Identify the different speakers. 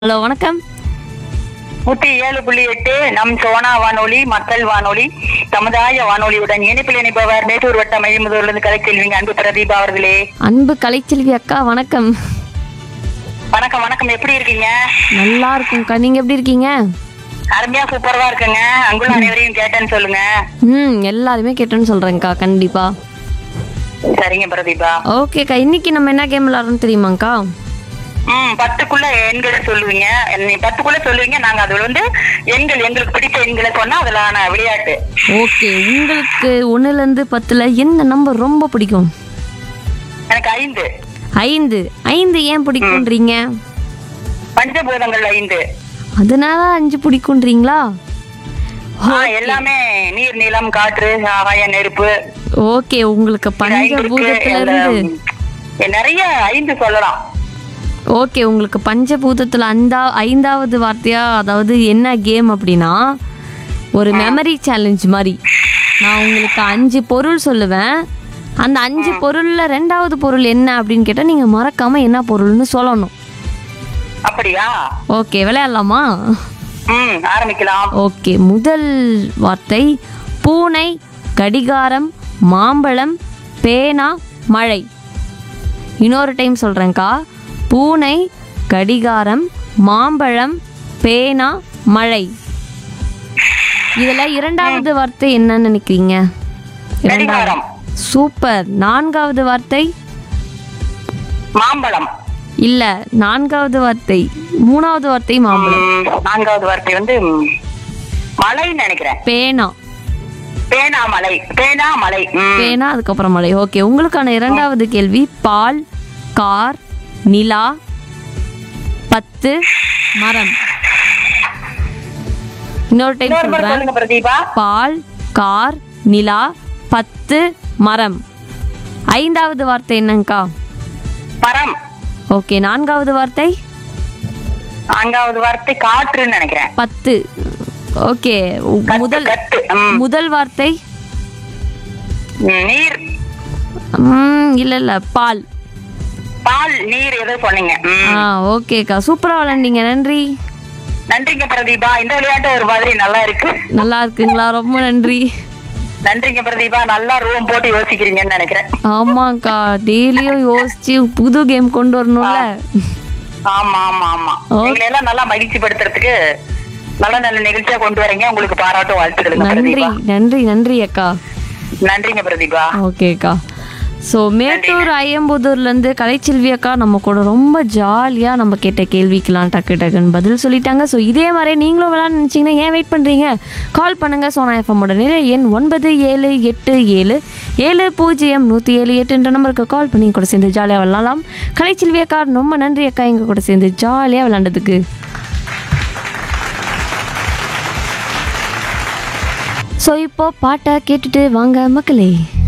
Speaker 1: Hello வணக்கம்
Speaker 2: நூத்தி ஏழு புள்ளி எட்டு நம் சோனா வானொலி மக்கள் வானொலி சமுதாய வானொலியுடன் இணைப்பில் இணைப்பவர் மேட்டூர் வட்டம் மையமுதூர்லேருந்து கலைச்செல்விங்க அன்பு பிரதீபா அவர்களே
Speaker 1: அன்பு கலைச்செல்வி அக்கா வணக்கம்
Speaker 2: வணக்கம் வணக்கம் எப்படி இருக்கீங்க
Speaker 1: நல்லா இருக்கும்க்கா நீங்க எப்படி இருக்கீங்க
Speaker 2: அருமையா சூப்பரா இருக்குங்க அங்குள்ள அனைவரையும் கேட்டேன்னு சொல்லுங்க
Speaker 1: ம் எல்லாருமே கேட்டேன்னு சொல்றேன்க்கா கண்டிப்பா
Speaker 2: சரிங்க பிரதீபா
Speaker 1: ஓகேக்கா இன்னைக்கு நம்ம என்ன கேம் விளாட்றோம்னு தெரியுமாக்கா
Speaker 2: ம் பத்துக்குள்ள எண்கள் சொல்லுவீங்க நீ பத்துக்குள்ள சொல்லுவீங்க நாங்க அதுல வந்து எண்கள் எங்களுக்கு பிடித்த எண்களை சொன்னா அதுலான விளையாட்டு
Speaker 1: ஓகே உங்களுக்கு ஒன்றுலேருந்து பத்தில் எந்த நம்பர் ரொம்ப பிடிக்கும்
Speaker 2: எனக்கு ஐந்து
Speaker 1: ஐந்து ஐந்து ஏன் பிடிக்குன்றீங்க
Speaker 2: பஞ்சபூதங்கள் ஐந்து
Speaker 1: அதனால அஞ்சு பிடிக்குன்றீங்களா
Speaker 2: ஆ, எல்லாமே நீர் நிலம் காற்று ஆகாய நெருப்பு
Speaker 1: ஓகே உங்களுக்கு
Speaker 2: இது ஐந்து இருக்கு.
Speaker 1: பஞ்சபூதத்துல
Speaker 2: அதுல,
Speaker 1: இருந்து
Speaker 2: ம், நிறைய ஐந்து சொல்லலாம்
Speaker 1: ஓகே உங்களுக்கு பஞ்சபூதத்துல அந்த ஐந்தாவது வார்த்தையா அதாவது என்ன கேம் அப்படின்னா ஒரு மெமரி சேலஞ்ச் மாதிரி நான் உங்களுக்கு அஞ்சு பொருள் சொல்லுவேன் அந்த அஞ்சு பொருள்ல ரெண்டாவது பொருள் என்ன அப்படின்னு கேட்டா நீங்க மறக்காம என்ன பொருள்னு சொல்லணும்
Speaker 2: அப்படியா
Speaker 1: ஓகே விளையாடலாமா
Speaker 2: ம் ஆரம்பிக்கலாம்
Speaker 1: ஓகே முதல் வார்த்தை பூனை கடிகாரம் மாம்பழம் பேனா மழை இன்னொரு டைம் சொல்கிறேன்க்கா பூனை கடிகாரம் மாம்பழம் பேனா மழை இதில் இரண்டாவது வார்த்தை என்னன்னு நினைக்கிறீங்க
Speaker 2: கடிகாரம்
Speaker 1: சூப்பர் நான்காவது வார்த்தை
Speaker 2: மாம்பழம்
Speaker 1: இல்லை நான்காவது வார்த்தை மூணாவது வார்த்தை மாம்பழம்
Speaker 2: ம், நான்காவது வார்த்தை வந்து ம், மலைன்னு நினைக்கிறேன்
Speaker 1: பேனா
Speaker 2: பேனா மலை பேனா மலை ம்,
Speaker 1: பேனா அதுக்கப்புறம் மழை ஓகே உங்களுக்கான இரண்டாவது கேள்வி பால் கார் நிலா பத்து மரம் இன்னொரு டைம்
Speaker 2: இன்னொரு முறை
Speaker 1: சொல்றேன்
Speaker 2: சொல்லுங்க பிரதீபா
Speaker 1: பால் கார் நிலா பத்து மரம் ஐந்தாவது வார்த்தை என்னங்கக்கா
Speaker 2: மரம்
Speaker 1: ஓகே நான்காவது வார்த்தை
Speaker 2: நான்காவது வார்த்தை காற்றுன்னு நினைக்கிறேன்
Speaker 1: பத்து ஓகே
Speaker 2: கத்து,
Speaker 1: முதல்
Speaker 2: கத்து ம்,
Speaker 1: முதல் வார்த்தை
Speaker 2: ம், நீர்
Speaker 1: ம், இல்ல இல்ல பால்
Speaker 2: பால் நீர் ஏதோ சொன்னீங்க ம்.
Speaker 1: ஆ ஓகேக்கா சூப்பரா விளையாண்டீங்க நன்றி
Speaker 2: நன்றிங்க பிரதீபா இந்த விளையாட்டு ஒரு மாதிரி நல்லா இருக்கு
Speaker 1: நல்லா இருக்குங்களா ரொம்ப நன்றி
Speaker 2: நன்றிங்க பிரதீபா நல்லா ரூம் போட்டு யோசிக்கிறீங்கன்னு நினைக்கிறேன்
Speaker 1: ஆமாக்கா டெய்லியும் யோசிச்சு புது கேம் கொண்டு வரணும்ல
Speaker 2: ஆமா ஆமா ஆமா எங்களை எல்லாம் நல்லா மகிழ்ச்சி படுத்துறதுக்கு நல்ல நல்ல நிகழ்ச்சியா கொண்டு வரீங்க உங்களுக்கு பாராட்டும் வாழ்த்துக்களுங்க
Speaker 1: நன்றி
Speaker 2: பிரதீபா
Speaker 1: நன்றி நன்றி அக்கா
Speaker 2: நன்றிங்க பிரதீபா
Speaker 1: ஓகேக்கா ஸோ மேட்டூர் ஐயம்புதூர்லேருந்து கலைச்செல்வி அக்கா நம்ம கூட ரொம்ப ஜாலியாக நம்ம கேட்ட கேள்விக்கெலாம் டக்கு டக்குன்னு பதில் சொல்லிட்டாங்க ஸோ இதே மாதிரி நீங்களும் விளாட நினச்சிங்கன்னா ஏன் வெயிட் பண்ணுறீங்க கால் பண்ணுங்கள் சோனா எஃப்எம்மோட நிலை எண் ஒன்பது ஏழு எட்டு ஏழு ஏழு பூஜ்ஜியம் நூற்றி ஏழு எட்டுன்ற நம்பருக்கு கால் பண்ணி எங்க கூட சேர்ந்து ஜாலியாக விளாடலாம் கலைச்செல்வி அக்கா ரொம்ப நன்றி அக்கா எங்கள் கூட சேர்ந்து ஜாலியாக விளாண்டதுக்கு ஸோ இப்போ பாட்டை கேட்டுட்டு வாங்க மக்களே